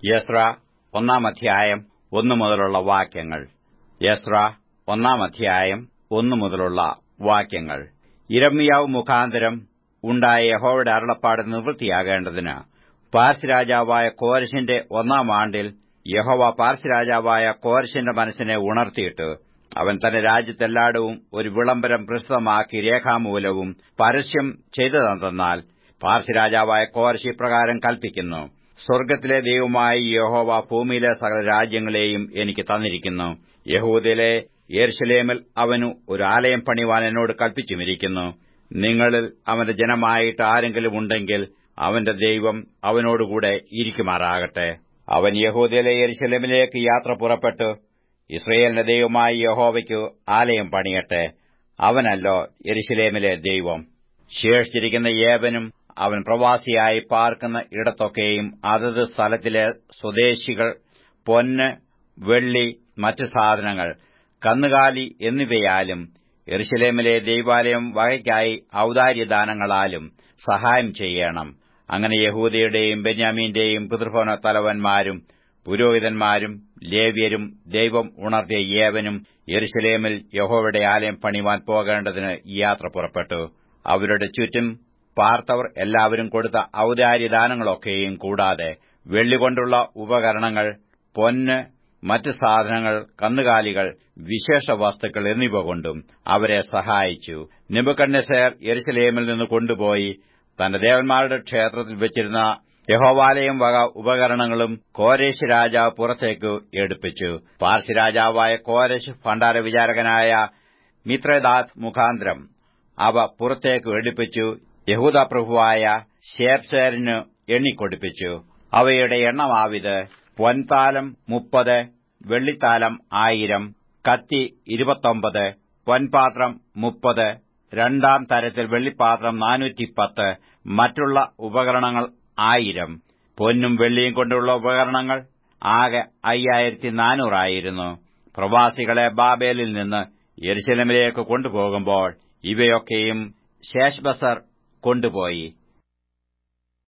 യസ്ര ഒന്നാം അധ്യായം ഒന്നു മുതലുള്ള വാക്യങ്ങൾ യസ്ര ഒന്നാം അധ്യായം ഒന്നു മുതലുള്ള വാക്യങ്ങൾ ഇരമ്യാവ് മുഖാന്തരം ഉണ്ടായ യഹോവയുടെ അരുളപ്പാട് നിവൃത്തിയാകേണ്ടതിന് പാർസ് രാജാവായ കോരശിന്റെ ഒന്നാം ആണ്ടിൽ യഹോവ പാർസ് രാജാവായ കോരശിന്റെ മനസ്സിനെ ഉണർത്തിയിട്ട് അവൻ തന്റെ രാജ്യത്തെല്ലായിടവും ഒരു വിളംബരം പ്രസിദ്ധമാക്കി രേഖാമൂലവും പരസ്യം ചെയ്തതെന്നാൽ പാർസ് രാജാവായ കോരശ് ഇപ്രകാരം കൽപ്പിക്കുന്നു സ്വർഗ്ഗത്തിലെ ദൈവമായ യഹോവ ഭൂമിയിലെ സകല രാജ്യങ്ങളെയും എനിക്ക് തന്നിരിക്കുന്നു യഹൂദിലെ യെർഷലേമിൽ അവനു ഒരു ആലയം പണിവാൻ എന്നോട് കൽപ്പിച്ചുമിരിക്കുന്നു നിങ്ങളിൽ അവന്റെ ജനമായിട്ട് ആരെങ്കിലും ഉണ്ടെങ്കിൽ അവന്റെ ദൈവം അവനോടുകൂടെ ഇരിക്കുമാറാകട്ടെ അവൻ യഹൂദിയിലെ യെരുശലേമിലേക്ക് യാത്ര പുറപ്പെട്ടു ഇസ്രയേലിന്റെ ദൈവമായ യഹോവയ്ക്കു ആലയം പണിയട്ടെ അവനല്ലോ യെരുശലേമിലെ ദൈവം ശേഷിച്ചിരിക്കുന്ന ഏവനും അവൻ പ്രവാസിയായി പാർക്കുന്ന ഇടത്തൊക്കെയും അതത് സ്ഥലത്തിലെ സ്വദേശികൾ പൊന്ന് വെള്ളി മറ്റു സാധനങ്ങൾ കന്നുകാലി എന്നിവയാലും എറുശലേമിലെ ദൈവാലയം വകയ്ക്കായി ഔദാര്യദാനങ്ങളാലും സഹായം ചെയ്യണം അങ്ങനെ യഹൂദയുടെയും ബെന്യാമീന്റെയും പിതൃഭവന തലവന്മാരും പുരോഹിതന്മാരും ലേവ്യരും ദൈവം ഉണർത്തിയ ഏവനും യെരുശലേമിൽ യഹോവയുടെ ആലയം പണിവാൻ പോകേണ്ടതിന് യാത്ര പുറപ്പെട്ടു അവരുടെ ചുറ്റും പാർത്തവർ എല്ലാവരും കൊടുത്ത ഔദാര്യദാനങ്ങളൊക്കെയും കൂടാതെ വെള്ളികൊണ്ടുള്ള ഉപകരണങ്ങൾ പൊന്ന് മറ്റ് സാധനങ്ങൾ കന്നുകാലികൾ വിശേഷ വസ്തുക്കൾ എന്നിവ കൊണ്ടും അവരെ സഹായിച്ചു നിബുക്കണ്ണസേർ യെരുസലേമിൽ നിന്ന് കൊണ്ടുപോയി തന്റെ ദേവന്മാരുടെ ക്ഷേത്രത്തിൽ വെച്ചിരുന്ന യഹോവാലയം വക ഉപകരണങ്ങളും കോരേശ് രാജാവ് പുറത്തേക്ക് എടുപ്പിച്ചു പാർസി രാജാവായ കോരശ് ഭണ്ഡാര വിചാരകനായ മിത്രദാത് മുഖാന്തരം അവ പുറത്തേക്ക് എടുപ്പിച്ചു യഹൂദ പ്രഭുവായ ഷേർഷേറിന് എണ്ണിക്കൊടുപ്പിച്ചു അവയുടെ എണ്ണമാവിത് പൊൻതാലം മുപ്പത് വെള്ളിത്താലം ആയിരം കത്തി ഇരുപത്തൊമ്പത് പൊൻപാത്രം മുപ്പത് രണ്ടാം തരത്തിൽ വെള്ളിപ്പാത്രം നാനൂറ്റിപ്പത്ത് മറ്റുള്ള ഉപകരണങ്ങൾ ആയിരം പൊന്നും വെള്ളിയും കൊണ്ടുള്ള ഉപകരണങ്ങൾ ആകെ അയ്യായിരത്തി നാനൂറായിരുന്നു പ്രവാസികളെ ബാബേലിൽ നിന്ന് യെരുശലമിലേക്ക് കൊണ്ടുപോകുമ്പോൾ ഇവയൊക്കെയും ശേഷ്ബസർ കൊണ്ടുപോയി